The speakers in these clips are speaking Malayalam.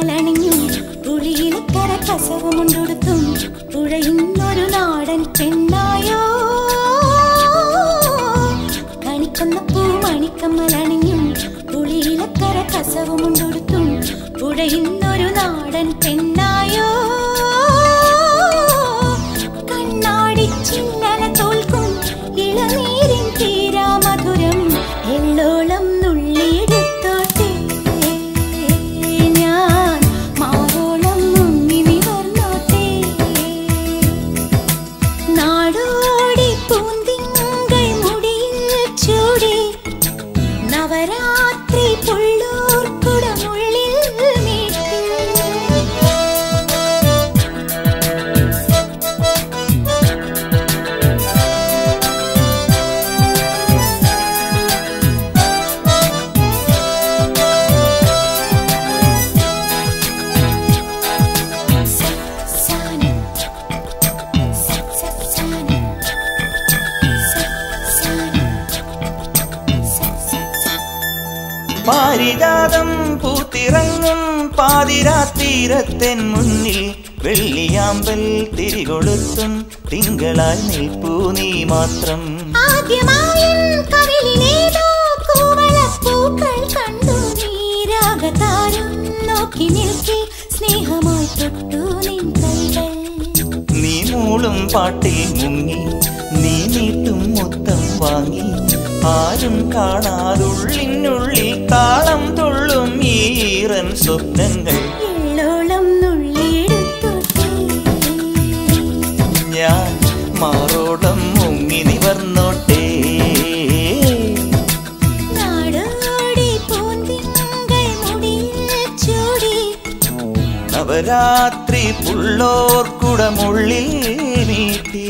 മണിക്കമ്മലണിഞ്ഞു പുളിയിലക്കര കസവുമുണ്ടൊടുത്തും പുഴയുന്നൊരു നാടൻ പെണ്ണായോ കണിക്കൊന്ന പൂ മണിക്കമ്മലണിഞ്ഞും പുളിയിലക്കര കസവുമുണ്ടൊടുത്തും പുഴയുന്നൊരു നാടൻ പെണ്ണായോ കണ്ണാടി ചിന്നല തോൽക്കും ഇളനീരിൻ തീരാമധുരം എള്ളോളം നുള്ളിയെടുത്തോട്ടെ ഞാൻ മാറോളം മുങ്ങി നിവർന്നോട്ടെ നാടോടി പൂന്തിങ്കൾ മുടിയിൽ ചൂടി നവരാത്രി പുള്ളൂർ കുടമുള്ളിൽ മീട്ടി പാരിജാതം പൂത്തിറങ്ങും പാതിരാത്തീരത്തെൻ മുന്നിൽ വെള്ളിയാമ്പൽ തിരികൊളുത്തും തിങ്കളായി നിൽപ്പൂ നീ മാത്രം ആദ്യമായും കവിളിലേതോ കൂവളപ്പൂക്കൾ കണ്ടു നീരാഗതാരം നോക്കി നിൽക്കി സ്നേഹമായി തൊട്ടു നിൻ കൈകൾ നീ മൂളും പാട്ടിൽ മുങ്ങി നീ നീട്ടും മുത്തം വാങ്ങി ആരും കാണാതുള്ളിനുള്ളിൽ താളം തുള്ളും ഈറൻ സ്വപ്നങ്ങൾ എള്ളോളം നുള്ളിയെടുത്തോട്ടെ ഞാൻ മാറോടം മുങ്ങി നിവർന്നോട്ടേ നാടോടി പൂന്തിങ്കൾ മുടിയിൽ ചൂടി നവരാത്രി പുള്ളോർക്കുടമുള്ളിൽ നീട്ടി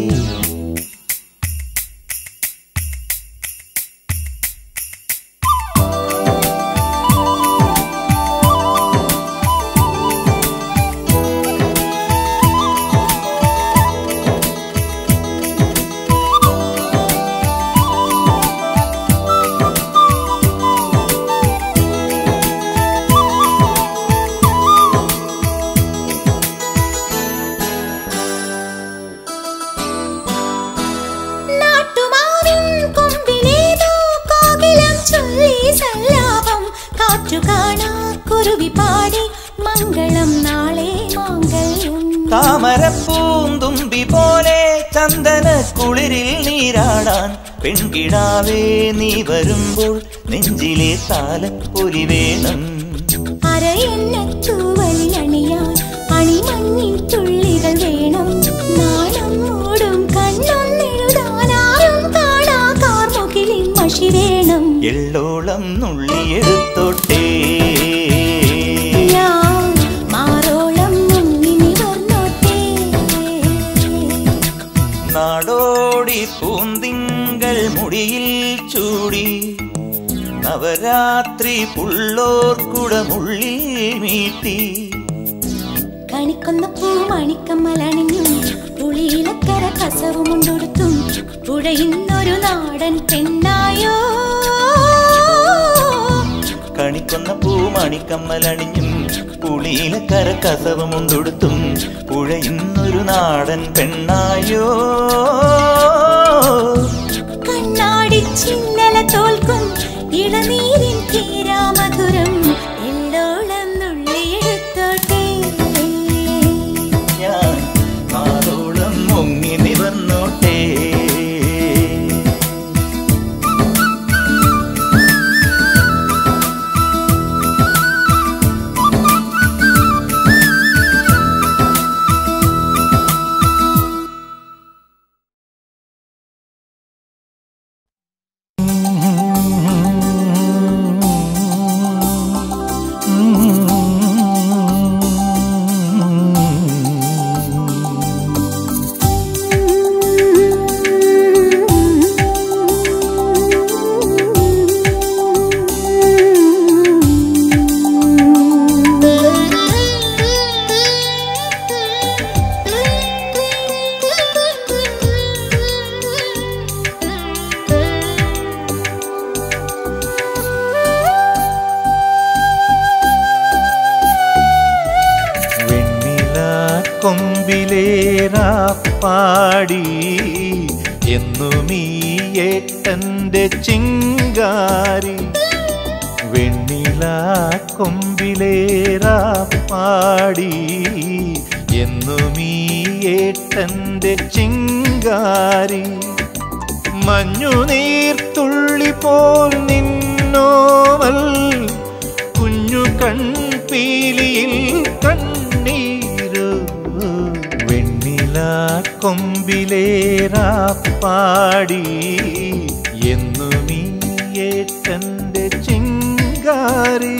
നാട്ടുമാവിൻ കൊമ്പിലേതോ കോകിലം ചൊല്ലി സല്ലാപം കാറ്റു കാണാ കുരുവി പാടി മംഗളം നാളെ മാംഗല്യം താമരപ്പൂന്തുമ്പി പോലെ ചന്ദന കുളിരിൽ നീരാടാൻ പെൺകിടാവേ നീ വരുമ്പോൾ നെഞ്ചിലെ താലപ്പൊലി വേണം അരയെണ്ണത്തൂവലിൽ അണിയാൻ അണിമഞ്ഞിൻ തുള്ളികൾ വേണം നാണം മൂടും കണ്ണൊന്നെഴുതാനാരും കാണാ കാർമുകിലിൻ മഷി വേണം എള്ളോളം നുള്ളിയെടുത്തോട്ടേ ഞാൻ മാറോളം മുങ്ങി നിവർന്നോട്ടേ നാടോടി പൂന്തിങ്കൾ മുടിയിൽ ചൂടി നവരാത്രി പുള്ളോർക്കുടമുള്ളിൽ മീട്ടി കണിക്കൊന്ന പൂ മണിക്കമ്മലണിഞ്ഞും പുളിയിലക്കര കസവുമുണ്ടൊടുത്തും പുഴയുന്നൊരു നാടൻ പെണ്ണായോ കണിക്കൊന്ന പൂമണിക്കമ്മലണിഞ്ഞും പുളിയിലക്കര കസവമുണ്ടൊടുത്തും പുഴയുന്നൊരു നാടൻ പെണ്ണായോ കണ്ണാടി ചിന്നല തോൽക്കും ഇളനീരിൻ തീരാമധുരം എല്ലോളം നുള്ളിയെടുത്തോട്ടെ ഞാൻ നാടോളം മുങ്ങി നിവർന്നോട്ടേ ആ കൊമ്പിലേറാ പാടി എന്നും ഈ ഏട്ടന്റെ ചിങ്കാരി വെണ്ണില കൊമ്പിലേറാ പാടി എന്നും ഈ ഏട്ടന്റെ ചിങ്കാരി മഞ്ഞുനീർത്തുള്ളി പോൽ നിന്നോവൽ കുഞ്ഞു കൺപീലിയിൽ കണ്ണീരു വെണ്ണില കൊമ്പിലേറാ പാടി എന്നും ഈ ഏട്ടന്റെ ചിങ്കാരി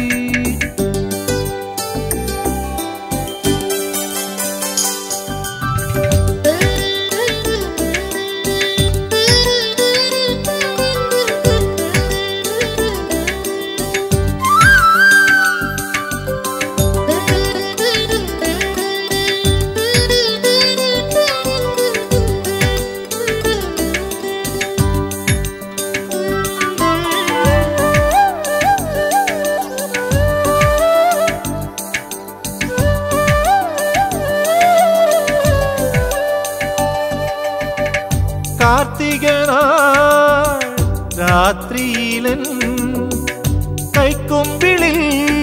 കാർത്തികനാൾ രാത്രിയിലൻ കൈക്കൊമ്പിളിൽ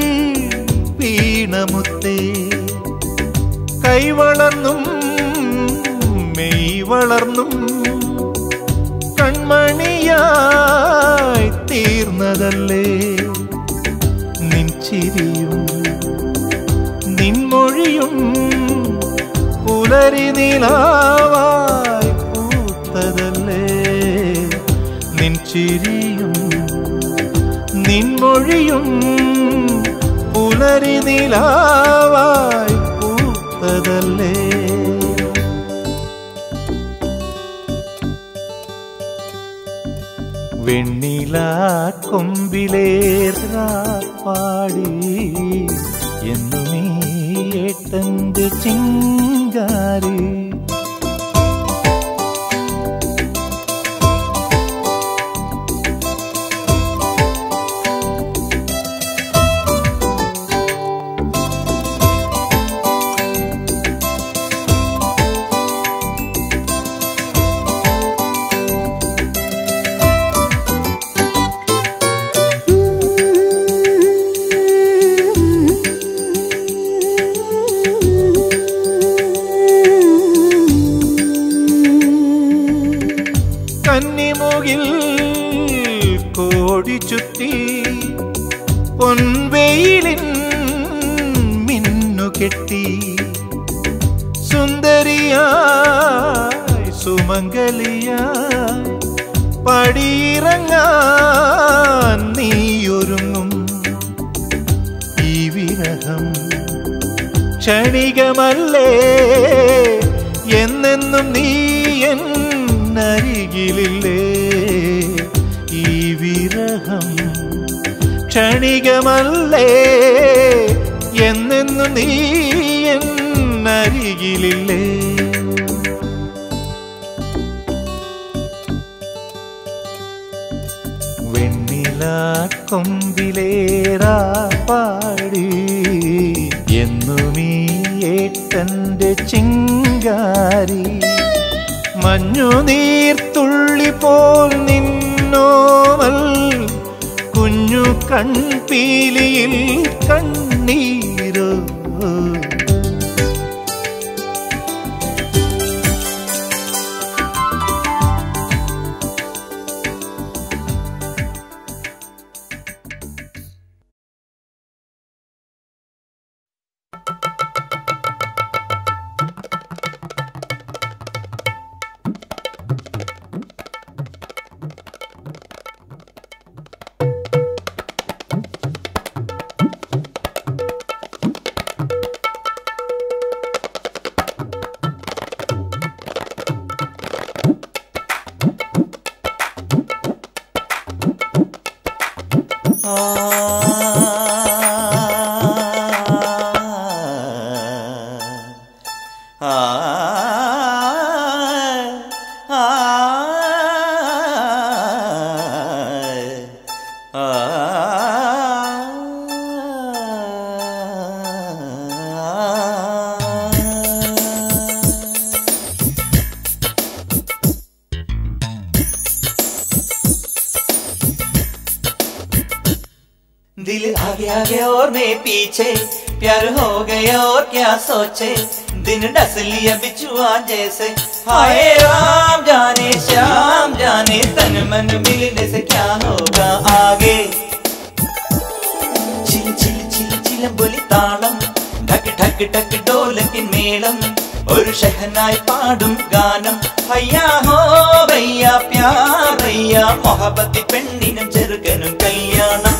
വീണമുത്തേ കൈവളർന്നും മെയ് വളർന്നും കൺമണിയായി തീർന്നതല്ലേ നിൻ ചിരിയും നിൻമൊഴിയും പുലരി നിലാവായി പൂത്തതല്ലേ നിൻ ചിരിയും നിൻമൊഴിയും പുലരി നിലാവായി പൂത്തതല്ലേ വെണ്ണില കൊമ്പിലേറാ പാടി എന്നും ഈ ഏട്ടന്റെ ചിങ്കാരി കന്നിമുകിൽ കോടി ചുറ്റി പൊൻവെയിലിൻ മിന്നു കെട്ടി സുന്ദരിയായി സുമംഗലിയായി പടിയിറങ്ങാൻ നീയൊരുങ്ങും ഈ വിരഹം ക്ഷണികമല്ലേ എന്നെന്നും നീ എന്നരികിലില്ലേ ഈ വിരഹം ക്ഷണികമല്ലേ എന്നെന്നും നീ എന്നരികിലില്ലേ വെണ്ണില കൊമ്പിലേറാ പാടി എന്നും ഈ ഏട്ടന്റെ ചിങ്കാരി മഞ്ഞുനീർത്തുള്ളി പോൽ നിന്നോവൽ കുഞ്ഞു കൺപീലിയിൽ കണ്ണീരോ आगे और मैं पीछे प्यार हो गया और क्या सोचे दिन डस लिया बिछुआ जैसे हाय राम जाने श्याम जाने तन मन मिलने से क्या होगा आगे ചില ചില ചില ചിലമ്പൊലി താളം ഠക്ക് ഠക്ക് ഠക്ക് ഡോലക്കിൻ മേളം ഒരു ഷഹനായി പാടും ഗാനം അയ്യാ ഹോ ഭയ്യ പ്യാർ ഭയ്യ മൊഹബത്തി പെണ്ണിനും ചെറുക്കനും കല്യാണം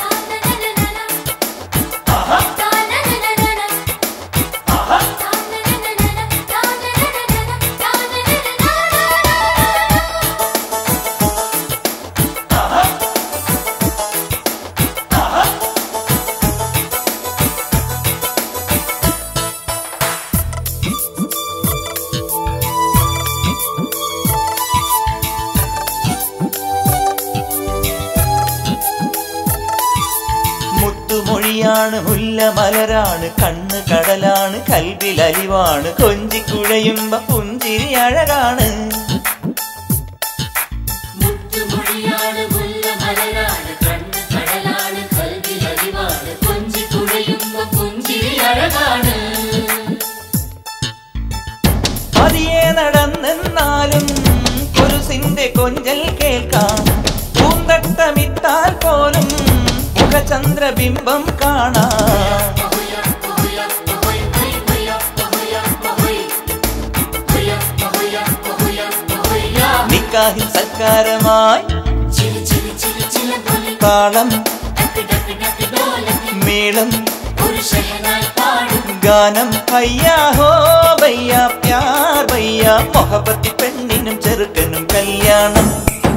മുത്തുമൊഴിയാണ് മുല്ലമലരാണ് കണ്ണ് കടലാണ് കൽവിൽ അലിവാണ് കൊഞ്ചിക്കുഴയുമ്പ പുഞ്ചിരി അഴകാണ് മുത്തുമൊഴിയാണ് മുല്ലമലരാണ് കണ്ണ് കടലാണ് കൽവിലരിവാണ് കൊഞ്ചി കുഴയുമ്പോ പുഞ്ചിരി അഴകാണ് പതിയെ നടന്നെന്നാലും കുരുസിന്റെ കൊഞ്ചൽ കേൾക്കാം പൂന്തട്ടമിട്ടാൽ പോലും മുഖചന്ദ്രബിംബം കാണാം നിക്കാഹിൽ സൽക്കാരമായി ചിരി ചിരി ചിരി ചില പോലെ താളം ടക്ക് ടക്ക് ടക്ക് ഡോലക്ക് മേളം ഒരു ഷഹനായി പാടും ഗാനം അയ്യാ ഹോ ഭയ്യ പ്യാർ ഭയ്യ മൊഹബത്തി പെണ്ണിനും ചെറുക്കനും കല്യാണം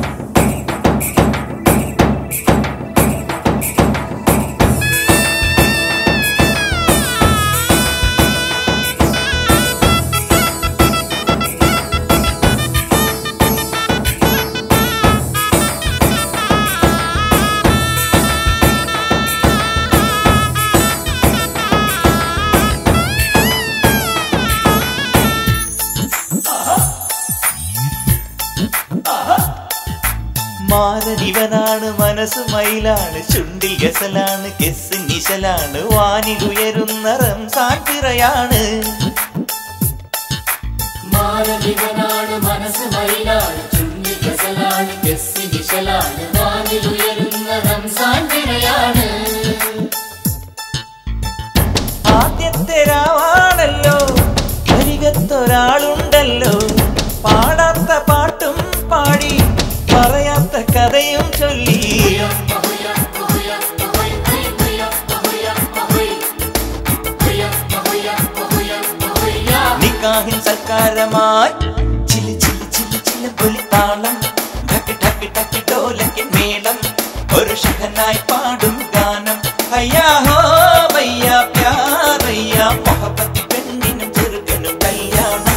മാരനിവനാണ് മനസ്സ് മയിലാണ് ചുണ്ടിൽ ഗസലാണ് കെസ് നിശലാണ് വാനിലുയരുന്ന റംസാൻ പിറയാണ് മാനവികനാണ് മനസ്സ് മയിലാണ് ചുണ്ടി ഗസലാണ് ഗസ്സി നിശലാണ് വാനിലുയരുന്ന റംസാൻ തിരയാണ് ആദ്യത്തെ രാവാണല്ലോ അരികത്തൊരാളുണ്ടല്ലോ പാടാത്ത പാട്ടും പാടി പറയാത്ത കഥയും ചൊല്ലി നിക്കാഹിൻ സൽക്കാരമായി ചില ചില ചില ചില പൊലിത്താളം ഠക്ക് ഠക്ക് ഠക്ക് ഡോലക്കിൻ മേളം ഒരു ഷഹനായി പാടും ഗാനം അയ്യാ ഹോ ഭയ്യ പ്യാറയ്യ മൊഹബത്തി പെണ്ണിനും ചെറുക്കനും കല്യാണം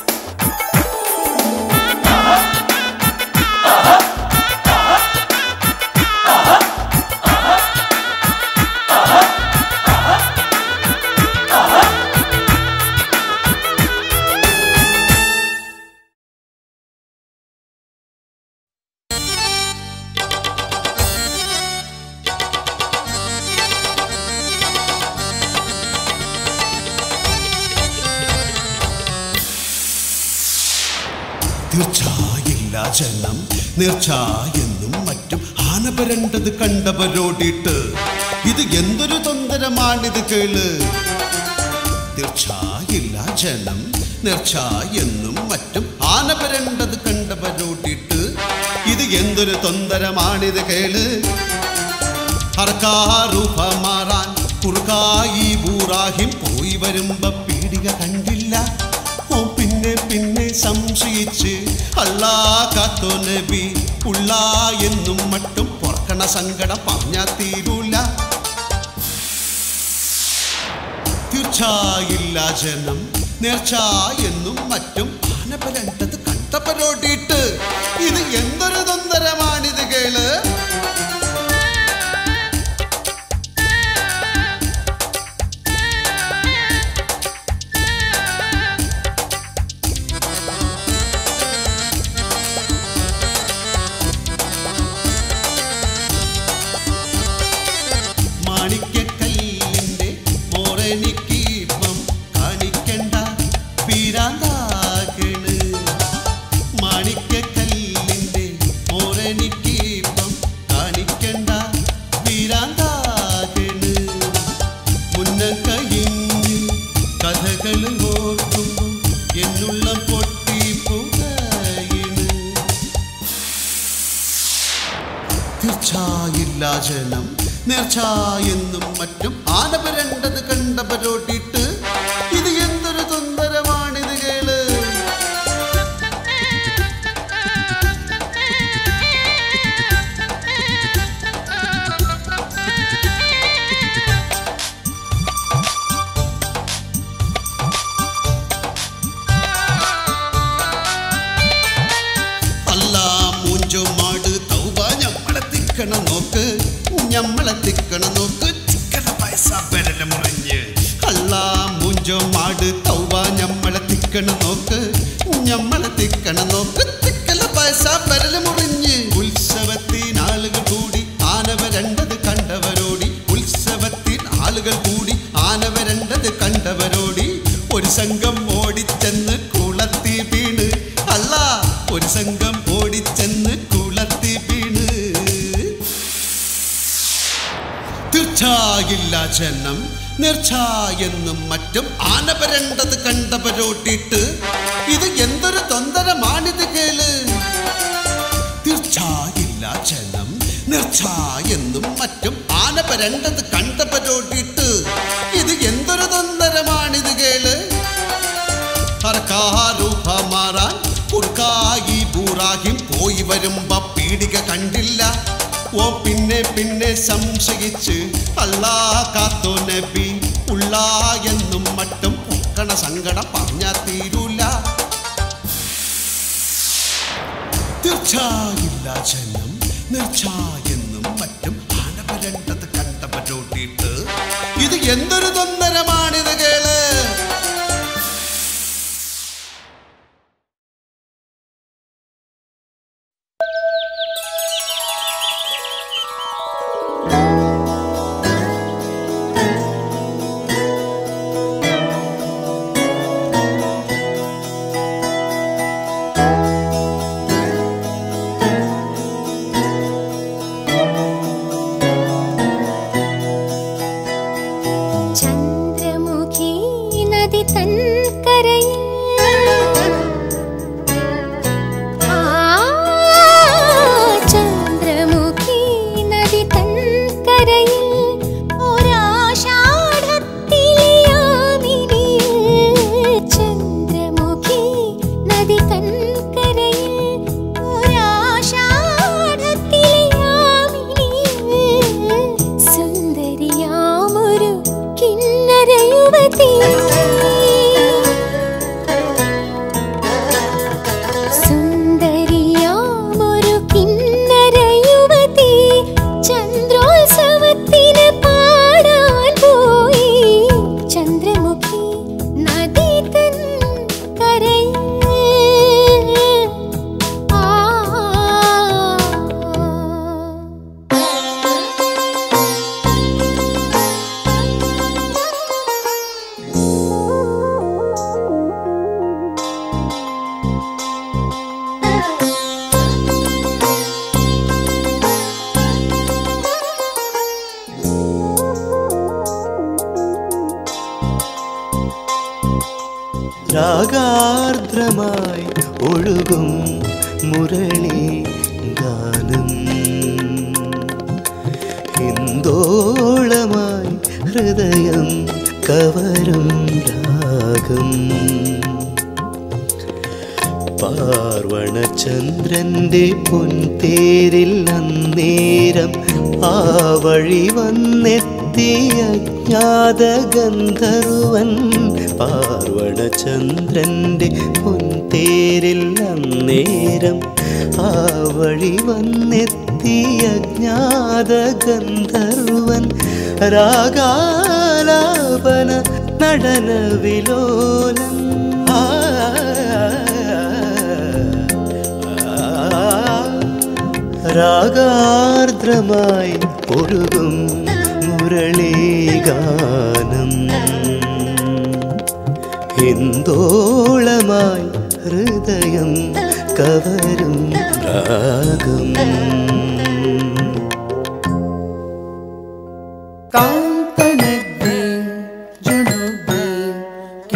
തീർച്ചയായില്ല ജനം നേർച്ച എന്നും മറ്റും ആന വരണ്ടത് കണ്ടവരോടിട്ട് ഇത് എന്തൊരു തൊന്തരമാണിത് കേള് തീർച്ചയില്ല ജനം നേർച്ച എന്നും മറ്റും ആന വരണ്ടത് കണ്ടവരോടിട്ട് ഇത് എന്തൊരു തൊന്തരമാണിത് കേള് ഹർക്കാറൂപ മാറാൻ കുറുക്കായി ബൂറാഹിം പോയി വരുമ്പോ പീടിക കണ്ടില്ല ഓ പിന്നെ പിന്നെ സംശയിച്ച് അല്ലാ കാത്തോ നബി ഉള്ള എന്നും മട്ടും പൊറക്കണ സങ്കടം പറഞ്ഞാ തീരൂല തീർച്ചയില്ല ജനം നേർച്ച എന്നും മറ്റും ആനപ്പരണ്ടത് കണ്ടപ്പരോട്ടിട്ട് ഇത് എന്തൊരു തൊന്തരമാണിത് കേള് മാണിക്യ കഥകൾ ഓർക്കുമ്പോൾ എന്നുള്ള പൊട്ടി പുകയിണ് തീർച്ചയില്ല ജനം നേർച്ച എന്നും മറ്റും ആന വരണ്ടത് കണ്ടവരോട്ടിട്ട് ഇത് എന്തൊരു തൊന്തരമാണിത് കേള് അല്ല മൂഞ്ചോ മാട് തൗബ ഞമ്മളെ തിക്കണ നോക്ക് ഞമ്മളെ തിക്കണ നോക്ക് ചിക്കന പൈസ പെരല മുറിഞ്ഞ് അല്ല മൂഞ്ചോ മാട് തൗബ ഞമ്മളെ തിക്കണ നോക്ക് ഞമ്മളെ തിക്കണ നോക്ക് തിക്കല പൈസ പെരല മുറിഞ്ഞ് ഉത്സവത്തിന് ആളുകൾ കൂടി ആനവ രണ്ടത് കണ്ടവരോടി ഉത്സവത്തിൽ ആളുകൾ കൂടി ആനവ രണ്ടത് കണ്ടവരോടി ഒരു സംഘം ഓടിച്ചെന്ന് കുളത്തി വീണ് അല്ല ഒരു സംഘം ഓടിച്ചെന്ന് കുളത്തി വീണ് തീർച്ചയില്ല ജനം നേർച്ച എന്നും മറ്റും ആനപരണ്ടത് കണ്ടവരോട്ടിട്ട് ഇത് എന്തൊരു തൊന്തരമാണിത് കേള് തീർച്ചയില്ല ജനം നേർച്ച എന്നും മറ്റും ആനപരണ്ടത് കണ്ടവരോട്ടിട്ട് ഇത് എന്തൊരു തൊന്തരമാണിത് കേള് സർക്കാരൂപ മാറാൻ കുർക്കായി ബൂറാഹിം പോയി വരുമ്പോ പീടിക കണ്ടില്ല ഓ പിന്നെ പിന്നെ സംശയിച്ച് അല്ലാ കാത്തോ നബി ഉള്ള എന്നും മറ്റും പൊക്കണ സങ്കടം പറഞ്ഞാ തീരൂല തീർച്ചയില്ല ജനം നേർച്ച എന്നും മറ്റും ആനപരണ്ടത് കണ്ടവരോട്ടിട്ട് ഇത് എന്തൊരു തൊന്നരമാണിത് കേള് ചന്ദ്രമുഖി നദി തൻ കരയിൽ ആ, ചന്ദ്രമുഖി നദി തൻ കരയിൽ ഒരാഷാഢത്തിലെ യാമിനിയിൽ ചന്ദ്രമുഖി നദി തൻ കരയിൽ ഒരാഷാഢത്തിലെ യാമിനിയിൽ സുന്ദരിയാമൊരു കിന്നര യുവതി സുന്ദരിയാമൊരു കിന്നര യുവതി ചന്ദ്രോത്സവത്തിന് പാടാൻ പോയി ചന്ദ്രമുഖി നദി തൻ കരയിൽ ആ രാഗാർദ്രമായി ഒഴുകും മുരളി ഗാനം ഹിന്ദോളമായി ഹൃദയം കവരും രാഗം പാർവണചന്ദ്രന്റെ പൊൻതേരിൽ അന്നേരം ആ വഴി വന്നെത്തിയ അജ്ഞാത ഗന്ധർവൻ പാർവണചന്ദ്രന്റെ പൊൻതേരിൽ അന്നേരം ആ വഴി വന്നെത്തിയ അജ്ഞാത ഗന്ധർവൻ രാഗാലാപന നടന വിലോലം ആ രാഗാർദ്രമായി ഒഴുകും മുരളീഗാനം ഹിന്ദോളമായി ഹൃദയം കവരും രാഗം കാന്തനദ്ദീൻ ജുനുദ്ദീൻ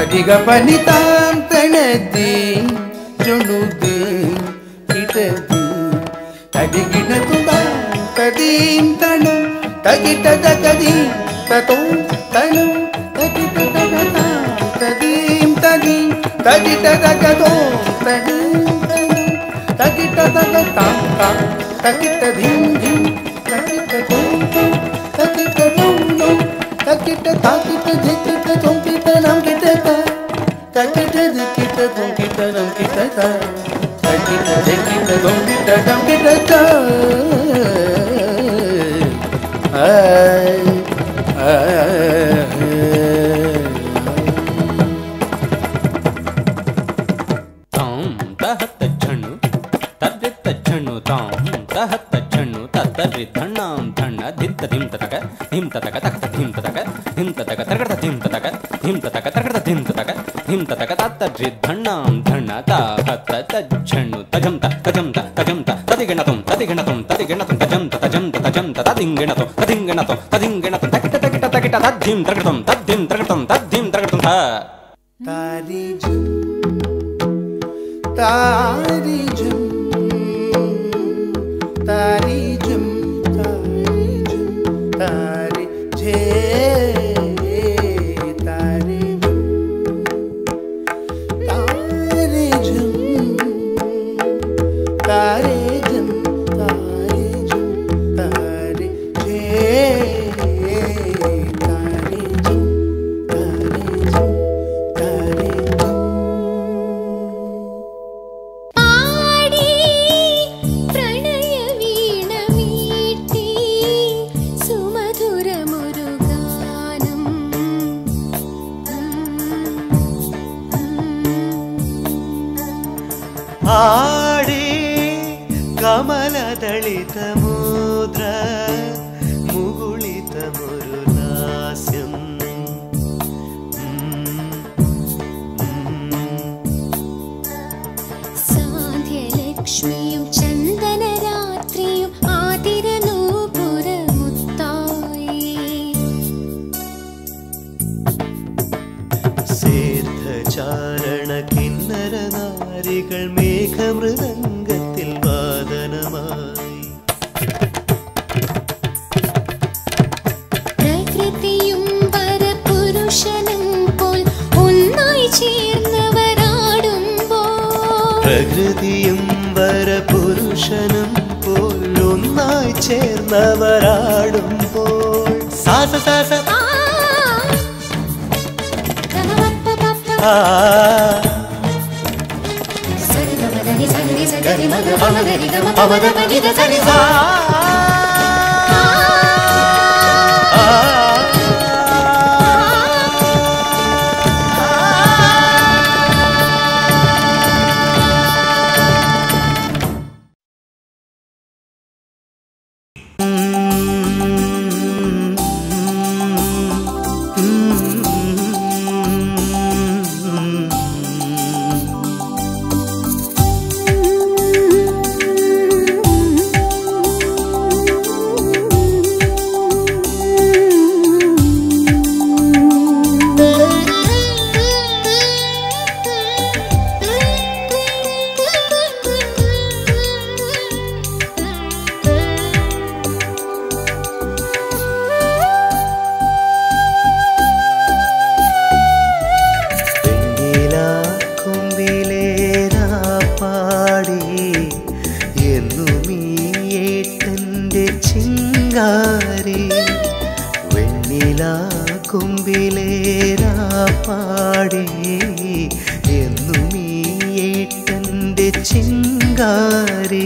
സരിഗ പനിതാം തണതി ചുണുത് കിടത് തടികിട തുതാം തദീം തണു തകിട തകതി തതോ തണു തകിട തകതാ തദീം തദീം തകിട തകതോ തദീം തണു തകിട തകതാം താം തകിട ധീം ധീം തകിട തോം തോം തകിട നോം നോം തകിട താകിട ധികിട തോം കിട നം കിട ത തകിട ധികിട തോം കിട നം കിട ത തകിട ധികിട തോം കിട നം കിട ത ആയ് ആയ് ತಾಂ ತಹತ್ತ ಝಣ್ಣು ತದ್ದಿತ್ತ ಝಣ್ಣು ತಾಂ ತಹತ್ತ ಝಣ್ಣು ತತ್ತರ್ರಿ ಧಣ್ಣಾಂ ಧಣ್ಣ ದಿತ್ತ ಧಿಂ ತತಕ ಧಿಂ ತತಕ ತಕತ ಧಿಂ ತತಕ ಧಿಂ ತತಕ ತರಗಡ ಧಿಂ ತತಕ ಧಿಂ ತತಕ ತರಗಡ ಧಿಂ ತತಕ ಧಿಂ ತತಕ ತತ್ತರ್ರಿ ಧಣ್ಣಾಂ ಧಣ್ಣ ತಾಹತ್ತ ತಜ್ಝಣ್ಣು ತಜಂತ ತಜಂತ ತಜಂತ ತದಿಗಣತುಂ ತದಿಗಣತುಂ ತದಿಗಣತುಂ ತಜಂತ ತಜಂತ ತಜಂತ ತದಿಂಗಣತು ತದಿಂಗಣತು ತದಿಂಗಣತು ತಕಿಟ ತಕಿಟ ತಕಿಟ ತದ್ಧಿಂ ತರಗಡತುಂ ತದ್ಧಿಂ ತರಗಡತುಂ ತದ್ಧಿಂ ತರಗಡತುಂ ಥ താരി ജും താരി ജും താരി ജും താരി ജും താരി ജേ താരി ജും താരി ജും താരി ജും താരി ജും താരി ജേ താരി ജും താരി ജും താരി ജും പാടി പ്രണയവീണമീട്ടി സുമധുരമൊരു ഗാനം ആടി കമലദളിത മുദ്ര മുകുളിതമൊരു ലാസ്യം സാന്ധ്യലക്ഷ്മിയും ചന്ദനരാത്രിയും ആതിരനൂപുരമുത്തായി സേദ്ധചാരണ കിന്നര നാരികൾ മേഘമൃദംഗത്തിൽ വാദനമായി പ്രകൃതിയും വരപുരുഷനും പോൽ ഒന്നായി ചേർന്നവരാടുമ്പോൾ പ്രകൃതിയും വരപുരുഷനും പോലൊന്നായി ചേർന്നവരാടുമ്പോൾ സാസ സാസ ആ ഗമപപ്പപപ്പ. ആ സരിഗമദനി സരിനി സഗരി മഗ പമഗരി ഗമ പമദ പനിദ സരി സ. ആ വെണ്ണില കൊമ്പിലേരാ പാടി എന്നും ഈ ഏട്ടൻ്റെ ചിങ്കാരി വെണ്ണില കൊമ്പിലേരാ പാടി എന്നും ഈ ഏട്ടൻ്റെ ചിങ്കാരി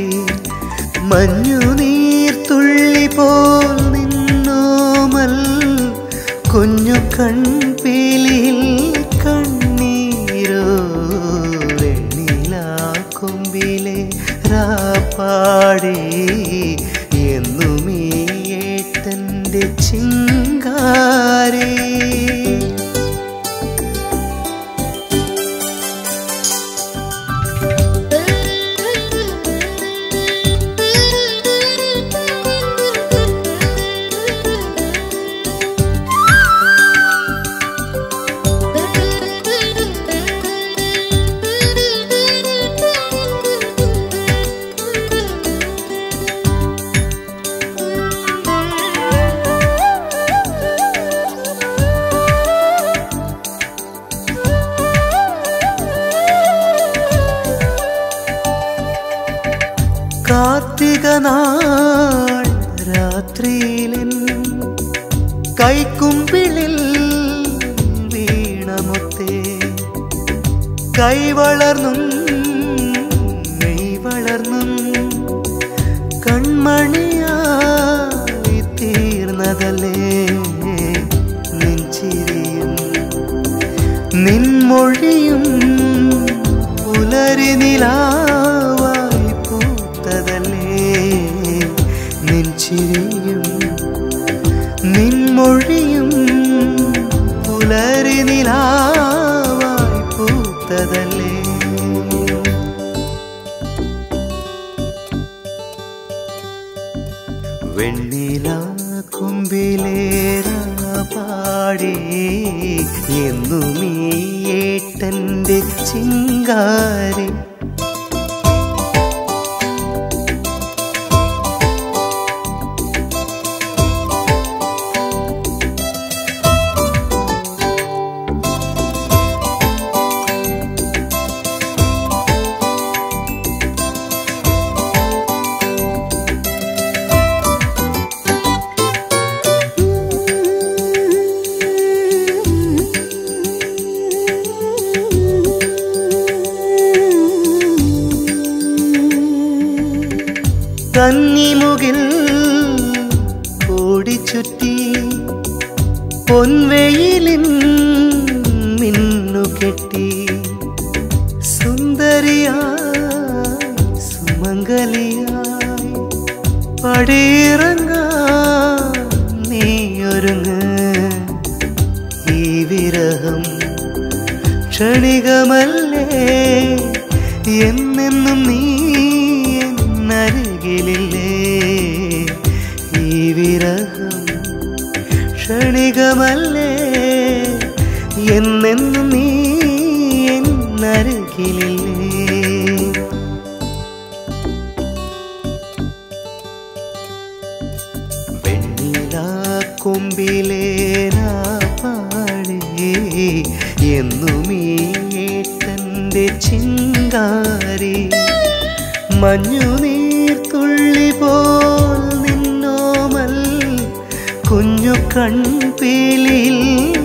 മഞ്ഞുനീർത്തുള്ളി പോൽ നിന്നോമൽ കുഞ്ഞു കൺപീലിൽ കണ്ണീരോ വെണ്ണില കൊമ്പിലെ രാപ്പാടി എന്നും ഈ ഏട്ടൻ്റെ ചിങ്കാരേ Thank you. അധിക നാൾ രാത്രിയിലൻ കൈക്കുമ്പിളിൽ വീണമൊത്തേ കൈ വളർന്നും മെയ് വളർന്നും കൺമണിയായി തീർന്നതല്ലേ നെഞ്ചിരിയും നിൻമൊഴിയും പുലരി നിലാവായി പൂത്തതല്ലേ നെഞ്ചിരിയും നിൻമൊഴിയും പുലരി നിലാവായി പൂത്തതല്ലേ വെണ്ണില കുമ്പിലേറാ പാടി എന്നും ഈ ഏട്ടന്റെ ചിങ്കാരി കന്നിമുകിൽ ഓടിച്ചുറ്റി പൊൻവെയിലിൻ മിന്നുകെട്ടി സുന്ദരിയായി സുമംഗലിയായി പടിയിറങ്ങാൻ നീയൊരുങ്ങ് ഈ വിരഹം ക്ഷണികമല്ലേ എന്നെന്നും നീ എന്നരികിലില്ലേ ഈ വിരഹം ക്ഷണികമല്ലേ എന്നെന്നും നീ എന്നരികിലില്ലേ വെണ്ണില കൊമ്പിലേരാ പാടി എന്നും ഈ ഏട്ടന്റെ ചിങ്കാരി മഞ്ഞുനീർത്തുള്ളി പോൽ നിന്നോമൽ കുഞ്ഞു കൺപീലിൽ